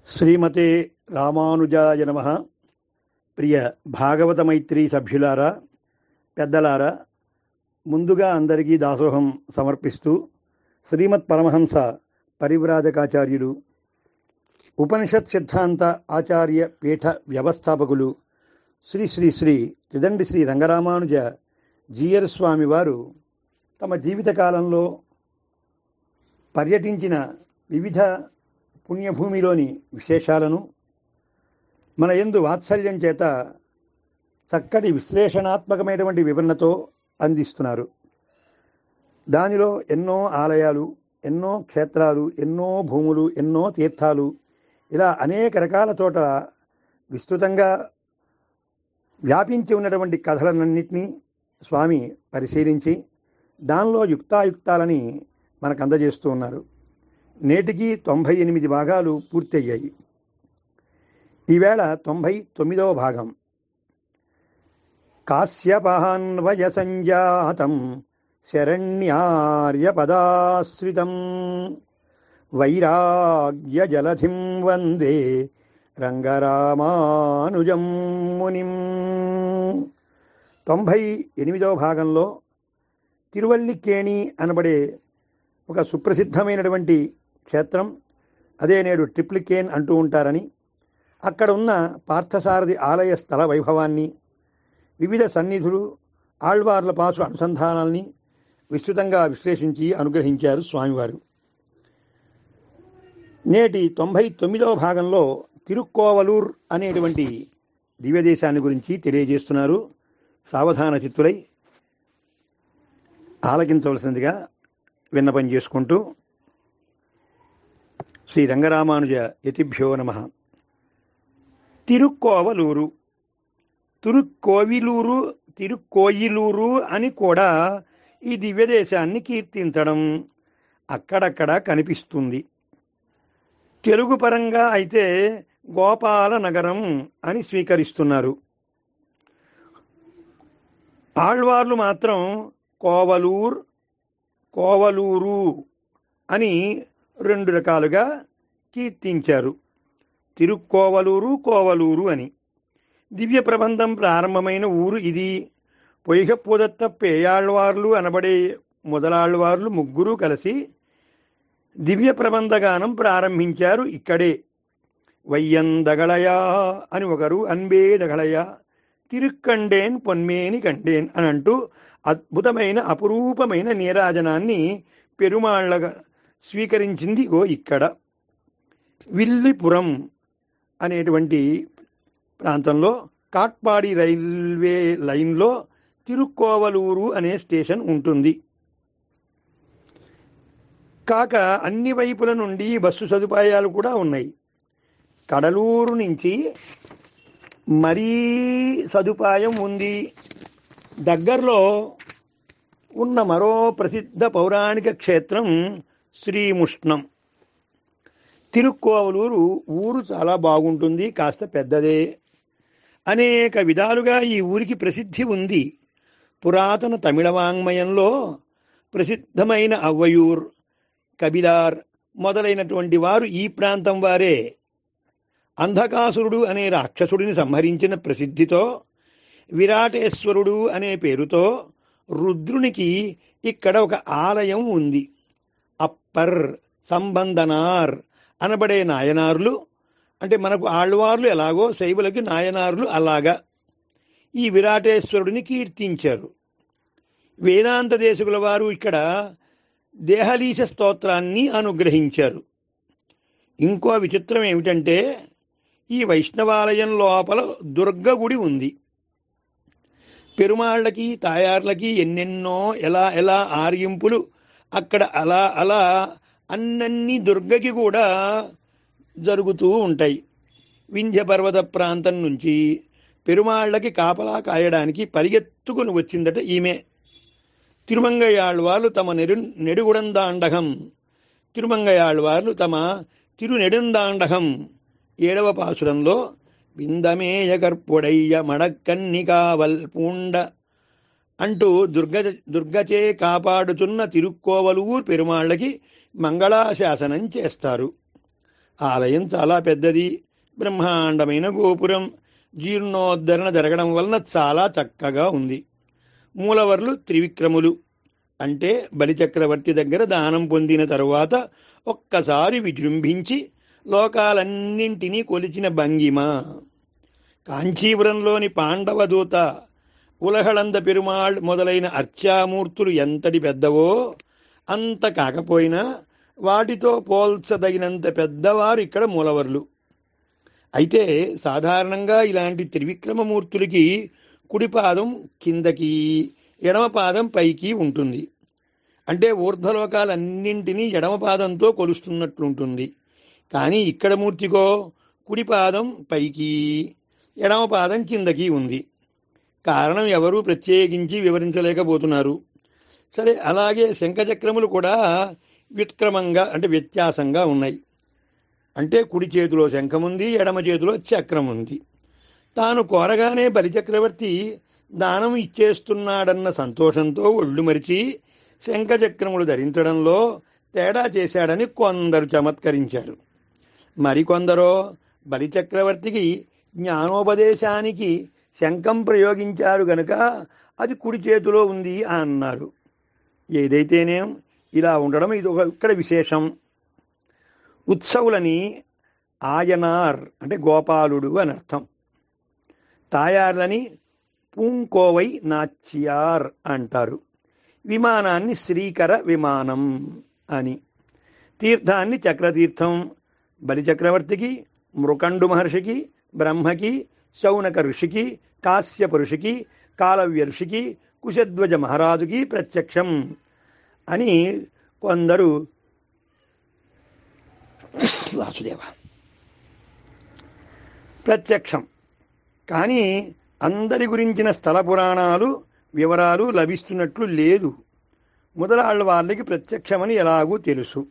శ్రీమతే రామానుజాయ నమ ప్రియ భాగవత మైత్రి సభ్యులారా పెద్దలారా ముందుగా అందరికీ దాసోహం సమర్పిస్తూ శ్రీమత్ పరమహంస పరివ్రాజకాచార్యులు ఉపనిషత్ సిద్ధాంత ఆచార్య పీఠ వ్యవస్థాపకులు శ్రీ శ్రీ శ్రీ త్రిదండి శ్రీ రంగరామానుజ జీయర్ స్వామి వారు తమ జీవితకాలంలో పర్యటించిన వివిధ పుణ్యభూమిలోని విశేషాలను మన ఎందు వాత్సల్యం చేత చక్కటి విశ్లేషణాత్మకమైనటువంటి వివరణతో అందిస్తున్నారు దానిలో ఎన్నో ఆలయాలు ఎన్నో క్షేత్రాలు ఎన్నో భూములు ఎన్నో తీర్థాలు ఇలా అనేక రకాల చోట విస్తృతంగా వ్యాపించి ఉన్నటువంటి కథలన్నింటినీ స్వామి పరిశీలించి దానిలో యుక్తాయుక్తాలని మనకు అందజేస్తూ ఉన్నారు నేటికి తొంభై ఎనిమిది భాగాలు పూర్తయ్యాయి ఈవేళ తొంభై తొమ్మిదవ భాగం కాశ్యపాన్వయ సంజాతం శరణ్యార్యపదాశ్రితం వైరాగ్య జలధిం వందే రంగరామానుజం మునిం తొంభై ఎనిమిదవ భాగంలో తిరువల్లికేణి అనబడే ఒక సుప్రసిద్ధమైనటువంటి క్షేత్రం అదే నేడు ట్రిప్లికేన్ అంటూ ఉంటారని అక్కడ ఉన్న పార్థసారథి ఆలయ స్థల వైభవాన్ని వివిధ సన్నిధులు ఆళ్వార్ల పాసు అనుసంధానాల్ని విస్తృతంగా విశ్లేషించి అనుగ్రహించారు స్వామివారు నేటి తొంభై తొమ్మిదవ భాగంలో తిరుక్కోవలూర్ అనేటువంటి దివ్యదేశాన్ని గురించి తెలియజేస్తున్నారు సావధాన చిత్తులై ఆలకించవలసిందిగా విన్నపం చేసుకుంటూ శ్రీ రంగరామానుజ యతిభ్యో నమ తిరుక్కోవలూరు తిరుక్కోవిలూరు తిరుక్కోయిలూరు అని కూడా ఈ దివ్యదేశాన్ని కీర్తించడం అక్కడక్కడ కనిపిస్తుంది తెలుగు పరంగా అయితే గోపాల నగరం అని స్వీకరిస్తున్నారు ఆళ్వార్లు మాత్రం కోవలూర్ కోవలూరు అని రెండు రకాలుగా కీర్తించారు తిరుక్కోవలూరు కోవలూరు అని దివ్య ప్రబంధం ప్రారంభమైన ఊరు ఇది పొయ్యపూదత్త పేయాళ్వార్లు అనబడే మొదలాళ్వార్లు ముగ్గురు కలిసి దివ్య ప్రబంధగానం ప్రారంభించారు ఇక్కడే వయ్యందగళయా అని ఒకరు అన్బే దగళయా తిరుక్కండేన్ పొన్మేని కండేన్ అని అంటూ అద్భుతమైన అపురూపమైన నీరాజనాన్ని పెరుమాళ్ళగా స్వీకరించింది ఓ ఇక్కడ విల్లిపురం అనేటువంటి ప్రాంతంలో కాట్పాడి రైల్వే లైన్లో తిరుక్కోవలూరు అనే స్టేషన్ ఉంటుంది కాక అన్ని వైపుల నుండి బస్సు సదుపాయాలు కూడా ఉన్నాయి కడలూరు నుంచి మరీ సదుపాయం ఉంది దగ్గరలో ఉన్న మరో ప్రసిద్ధ పౌరాణిక క్షేత్రం శ్రీముష్ణం తిరుక్కోవలూరు ఊరు చాలా బాగుంటుంది కాస్త పెద్దదే అనేక విధాలుగా ఈ ఊరికి ప్రసిద్ధి ఉంది పురాతన తమిళ వాంగ్మయంలో ప్రసిద్ధమైన అవ్వయూర్ కబిలార్ మొదలైనటువంటి వారు ఈ ప్రాంతం వారే అంధకాసురుడు అనే రాక్షసుడిని సంహరించిన ప్రసిద్ధితో విరాటేశ్వరుడు అనే పేరుతో రుద్రునికి ఇక్కడ ఒక ఆలయం ఉంది అప్పర్ సంబంధనార్ అనబడే నాయనార్లు అంటే మనకు ఆళ్వార్లు ఎలాగో శైవులకి నాయనార్లు అలాగా ఈ విరాటేశ్వరుడిని కీర్తించారు వేదాంత దేశకుల వారు ఇక్కడ దేహలీశ స్తోత్రాన్ని అనుగ్రహించారు ఇంకో విచిత్రం ఏమిటంటే ఈ వైష్ణవాలయం లోపల దుర్గ గుడి ఉంది పెరుమాళ్ళకి తాయార్లకి ఎన్నెన్నో ఎలా ఎలా ఆర్యింపులు అక్కడ అలా అలా అన్నన్ని దుర్గకి కూడా జరుగుతూ ఉంటాయి వింధ్య పర్వత ప్రాంతం నుంచి పెరుమాళ్ళకి కాపలా కాయడానికి పరిగెత్తుకుని వచ్చిందట ఈమె తిరుమంగయాళ్వార్లు తమ నెడు నెడుగుడందాండగం తిరుమంగయాళ్వార్లు తమ తిరునెడుందాండగం ఏడవ పాసురంలో విందమేయ కర్పుడయ్య మడక్కన్నికావల్ పూండ అంటూ దుర్గ దుర్గచే కాపాడుతున్న తిరుక్కోవలూరు పెరుమాళ్ళకి మంగళాశాసనం చేస్తారు ఆలయం చాలా పెద్దది బ్రహ్మాండమైన గోపురం జీర్ణోద్ధరణ జరగడం వలన చాలా చక్కగా ఉంది మూలవర్లు త్రివిక్రములు అంటే బలిచక్రవర్తి దగ్గర దానం పొందిన తరువాత ఒక్కసారి విజృంభించి లోకాలన్నింటినీ కొలిచిన భంగిమ కాంచీపురంలోని పాండవ దూత ఉలహళంద పెరుమాళ్ మొదలైన అర్చామూర్తులు ఎంతటి పెద్దవో అంత కాకపోయినా వాటితో పోల్చదగినంత పెద్దవారు ఇక్కడ మూలవర్లు అయితే సాధారణంగా ఇలాంటి త్రివిక్రమమూర్తులకి కుడి పాదం కిందకి ఎడమ పాదం పైకి ఉంటుంది అంటే ఊర్ధ్వలోకాలన్నింటినీ ఎడమ పాదంతో కొలుస్తున్నట్లుంటుంది కానీ ఇక్కడ మూర్తికో కుడి పాదం పైకి ఎడమ పాదం కిందకి ఉంది కారణం ఎవరూ ప్రత్యేకించి వివరించలేకపోతున్నారు సరే అలాగే శంఖచక్రములు కూడా వ్యుత్క్రమంగా అంటే వ్యత్యాసంగా ఉన్నాయి అంటే కుడి చేతిలో శంఖముంది ఎడమ చేతిలో చక్రం ఉంది తాను కోరగానే బలిచక్రవర్తి దానం ఇచ్చేస్తున్నాడన్న సంతోషంతో ఒళ్ళు మరిచి శంఖచక్రములు ధరించడంలో తేడా చేశాడని కొందరు చమత్కరించారు మరికొందరో బలిచక్రవర్తికి జ్ఞానోపదేశానికి శంఖం ప్రయోగించారు గనుక అది కుడి చేతిలో ఉంది అన్నారు ఏదైతేనేం ఇలా ఉండడం ఇది ఒక ఇక్కడ విశేషం ఉత్సవులని ఆయనార్ అంటే గోపాలుడు అని అర్థం తాయార్లని పూంకోవై నాచ్యార్ అంటారు విమానాన్ని శ్రీకర విమానం అని తీర్థాన్ని చక్రతీర్థం బలిచక్రవర్తికి మృకండు మహర్షికి బ్రహ్మకి శౌనక ఋషికి కాశ్యప ఋషికి కాలవ్య ఋషికి కుశధ్వజ మహారాజుకి ప్రత్యక్షం అని కొందరు వాసుదేవ ప్రత్యక్షం కానీ అందరి గురించిన స్థల పురాణాలు వివరాలు లభిస్తున్నట్లు లేదు మొదలాళ్ళ వాళ్ళకి ప్రత్యక్షమని ఎలాగూ తెలుసు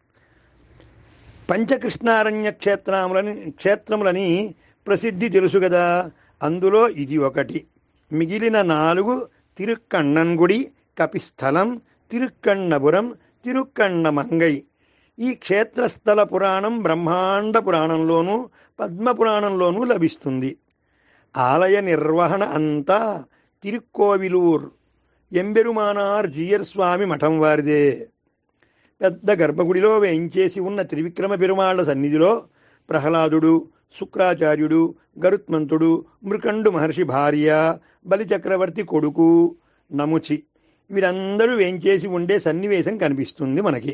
పంచకృష్ణారణ్య క్షేత్రములని క్షేత్రములని ప్రసిద్ధి తెలుసు కదా అందులో ఇది ఒకటి మిగిలిన నాలుగు తిరుక్కಣ್ಣన్గుడి కపిస్థలం తిరుక్కണ്ണపురం తిరుక్కണ്ണమంగై ఈ క్షేత్రస్థల పురాణం బ్రహ్మాండ పురాణంలోనూ పద్మపురాణంలోనూ లభిస్తుంది ఆలయ నిర్వహణ అంతా తిరుక్కోవిలూర్ ఎంబెరుమానార్ జీయర్ స్వామి మఠం వారిదే పెద్ద గర్భగుడిలో వేయించేసి ఉన్న త్రివిక్రమ పెరుమాళ్ల సన్నిధిలో ప్రహ్లాదుడు శుక్రాచార్యుడు గరుత్మంతుడు మృకండు మహర్షి భార్య బలిచక్రవర్తి కొడుకు నముచి వీరందరూ వేంచేసి ఉండే సన్నివేశం కనిపిస్తుంది మనకి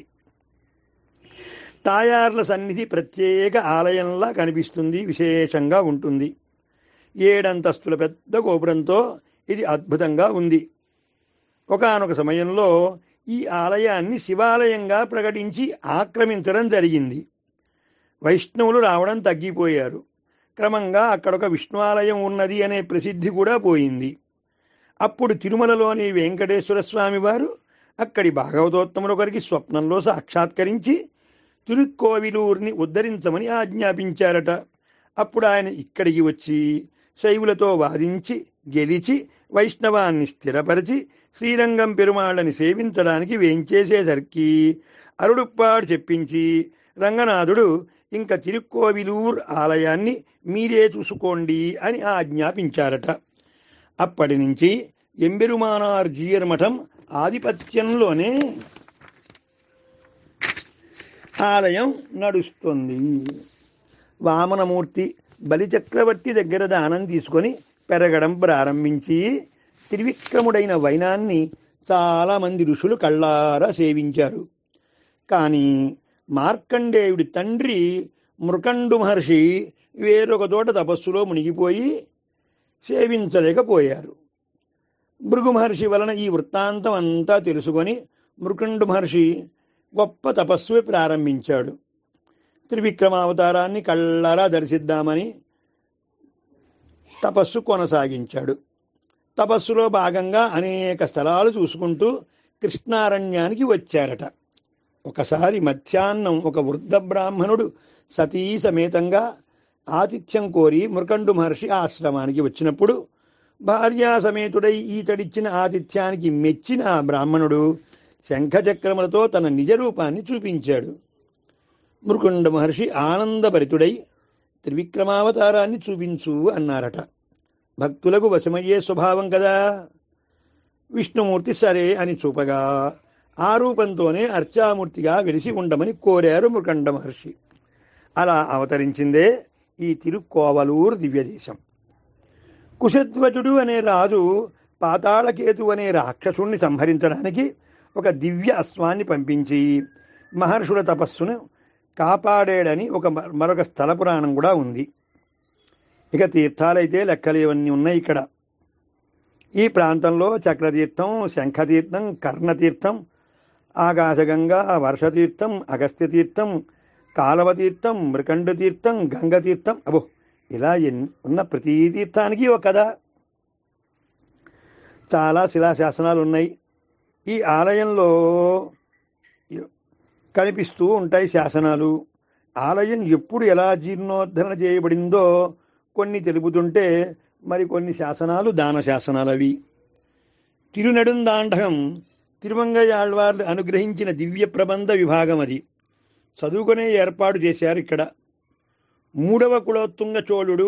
తాయార్ల సన్నిధి ప్రత్యేక ఆలయంలా కనిపిస్తుంది విశేషంగా ఉంటుంది ఏడంతస్తుల పెద్ద గోపురంతో ఇది అద్భుతంగా ఉంది ఒకనొక సమయంలో ఈ ఆలయాన్ని శివాలయంగా ప్రకటించి ఆక్రమించడం జరిగింది వైష్ణవులు రావడం తగ్గిపోయారు క్రమంగా అక్కడొక విష్ణువాలయం ఉన్నది అనే ప్రసిద్ధి కూడా పోయింది అప్పుడు తిరుమలలోని వెంకటేశ్వర స్వామి వారు అక్కడి భాగవతోత్తములొకరికి స్వప్నంలో సాక్షాత్కరించి తిరుక్కోవిలూరిని ఉద్ధరించమని ఆజ్ఞాపించారట అప్పుడు ఆయన ఇక్కడికి వచ్చి శైవులతో వాదించి గెలిచి వైష్ణవాన్ని స్థిరపరిచి శ్రీరంగం పెరుమాళ్ళని సేవించడానికి వేంచేసేసరికి అరుడుప్పాడు చెప్పించి రంగనాథుడు ఇంకా తిరుక్కోవిలూర్ ఆలయాన్ని మీరే చూసుకోండి అని ఆజ్ఞాపించారట అప్పటి నుంచి ఎంబెరుమానార్ జీయర్ మఠం ఆధిపత్యంలోనే ఆలయం నడుస్తుంది వామనమూర్తి బలిచక్రవర్తి దగ్గర దానం తీసుకొని పెరగడం ప్రారంభించి త్రివిక్రముడైన వైనాన్ని చాలామంది ఋషులు కళ్ళారా సేవించారు కానీ మార్కండేయుడి తండ్రి మృకండు మహర్షి వేరొక చోట తపస్సులో మునిగిపోయి సేవించలేకపోయారు భృగు మహర్షి వలన ఈ వృత్తాంతం అంతా తెలుసుకొని మృకండు మహర్షి గొప్ప తపస్సు ప్రారంభించాడు త్రివిక్రమావతారాన్ని కళ్ళారా దర్శిద్దామని తపస్సు కొనసాగించాడు తపస్సులో భాగంగా అనేక స్థలాలు చూసుకుంటూ కృష్ణారణ్యానికి వచ్చారట ఒకసారి మధ్యాహ్నం ఒక వృద్ధ బ్రాహ్మణుడు సతీ సమేతంగా ఆతిథ్యం కోరి మృకండు మహర్షి ఆశ్రమానికి వచ్చినప్పుడు భార్యా సమేతుడై ఈతడిచ్చిన ఆతిథ్యానికి మెచ్చిన ఆ బ్రాహ్మణుడు శంఖచక్రములతో తన నిజ రూపాన్ని చూపించాడు మృకుండ మహర్షి ఆనందభరితుడై త్రివిక్రమావతారాన్ని చూపించు అన్నారట భక్తులకు వశమయ్యే స్వభావం కదా విష్ణుమూర్తి సరే అని చూపగా ఆ రూపంతోనే అర్చామూర్తిగా వెలిసి ఉండమని కోరారు మృకండ మహర్షి అలా అవతరించిందే ఈ తిరుక్కోవలూరు దివ్యదేశం కుశధ్వజుడు అనే రాజు పాతాళకేతు అనే రాక్షసుణ్ణి సంహరించడానికి ఒక దివ్య అశ్వాన్ని పంపించి మహర్షుల తపస్సును కాపాడాడని ఒక మ- మరొక స్థల పురాణం కూడా ఉంది ఇక తీర్థాలైతే లెక్కలేవన్నీ ఉన్నాయి ఇక్కడ ఈ ప్రాంతంలో చక్రతీర్థం శంఖతీర్థం కర్ణతీర్థం ఆకాశగంగా వర్షతీర్థం అగస్త్యతీర్థం కాలవతీర్థం మృకండతీర్థం గంగతీర్థం అబో ఇలా ఎన్- ఉన్న ప్రతి తీర్థానికి ఒక కథ చాలా శిలాశాసనాలు ఉన్నాయి ఈ ఆలయంలో కనిపిస్తూ ఉంటాయి శాసనాలు ఆలయం ఎప్పుడు ఎలా జీర్ణోద్ధరణ చేయబడిందో కొన్ని తెలుపుతుంటే మరి కొన్ని శాసనాలు దాన శాసనాలు అవి తిరునెడుందాండకం తిరుమంగయాళ్వార్లు అనుగ్రహించిన దివ్య ప్రబంధ విభాగం అది చదువుకునే ఏర్పాటు చేశారు ఇక్కడ మూడవ కులోత్తుంగ చోళుడు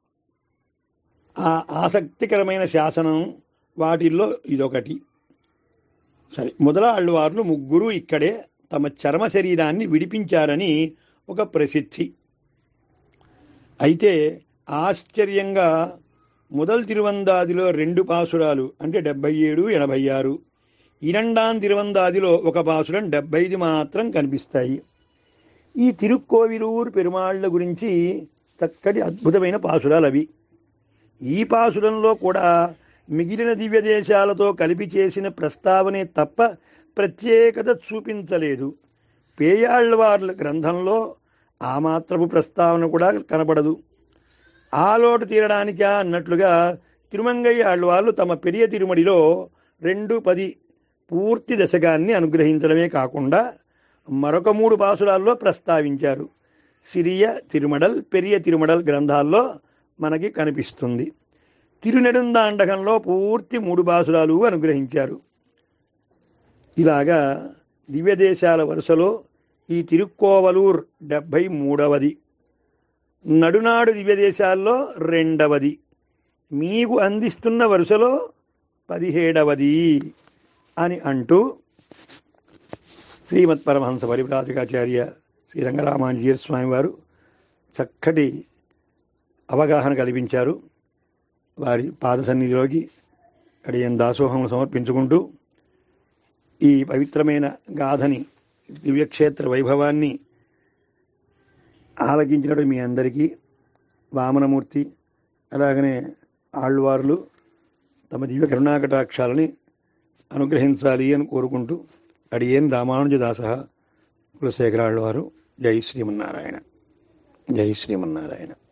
ఆ ఆసక్తికరమైన శాసనం వాటిల్లో ఇదొకటి సరే మొదలాళ్ళు వారు ముగ్గురు ఇక్కడే తమ చర్మ శరీరాన్ని విడిపించారని ఒక ప్రసిద్ధి అయితే ఆశ్చర్యంగా మొదల్ తిరువందాదిలో రెండు పాసురాలు అంటే డెబ్బై ఏడు ఎనభై ఆరు ఇరండాం తిరువందాదిలో ఒక పాసురం డెబ్బై ఐదు మాత్రం కనిపిస్తాయి ఈ తిరుక్కోవిలూరు పెరుమాళ్ల గురించి చక్కటి అద్భుతమైన పాసురాలు అవి ఈ పాసురంలో కూడా మిగిలిన దివ్య దేశాలతో కలిపి చేసిన ప్రస్తావనే తప్ప ప్రత్యేకత చూపించలేదు పేయాళ్వార్ల గ్రంథంలో ఆ మాత్రపు ప్రస్తావన కూడా కనబడదు ఆ లోటు తీరడానికా అన్నట్లుగా తిరుమంగయ్య ఆళ్వార్లు తమ పెరియ తిరుమడిలో రెండు పది పూర్తి దశకాన్ని అనుగ్రహించడమే కాకుండా మరొక మూడు పాసురాల్లో ప్రస్తావించారు సిరియ తిరుమడల్ పెరియ తిరుమడల్ గ్రంథాల్లో మనకి కనిపిస్తుంది తిరునెడుందాండకంలో పూర్తి మూడు పాసురాలు అనుగ్రహించారు ఇలాగా దివ్యదేశాల వరుసలో ఈ తిరుక్కోవలూర్ డెబ్భై మూడవది నడునాడు దివ్యదేశాల్లో రెండవది మీకు అందిస్తున్న వరుసలో పదిహేడవది అని అంటూ శ్రీమత్ పరమహంస పరివ్రాజకాచార్య శ్రీ రంగరామాంజీయ స్వామి వారు చక్కటి అవగాహన కల్పించారు వారి పాద సన్నిధిలోకి కడియం దాసోహం సమర్పించుకుంటూ ఈ పవిత్రమైన గాథని దివ్యక్షేత్ర వైభవాన్ని ఆలకించినట్టు మీ అందరికీ వామనమూర్తి అలాగనే ఆళ్వార్లు తమ దివ్య కరుణాకటాక్షాలని అనుగ్రహించాలి అని కోరుకుంటూ అడియేన్ రామానుజదాస కులశేఖరాళ్ళవారు జై శ్రీమన్నారాయణ జై శ్రీమన్నారాయణ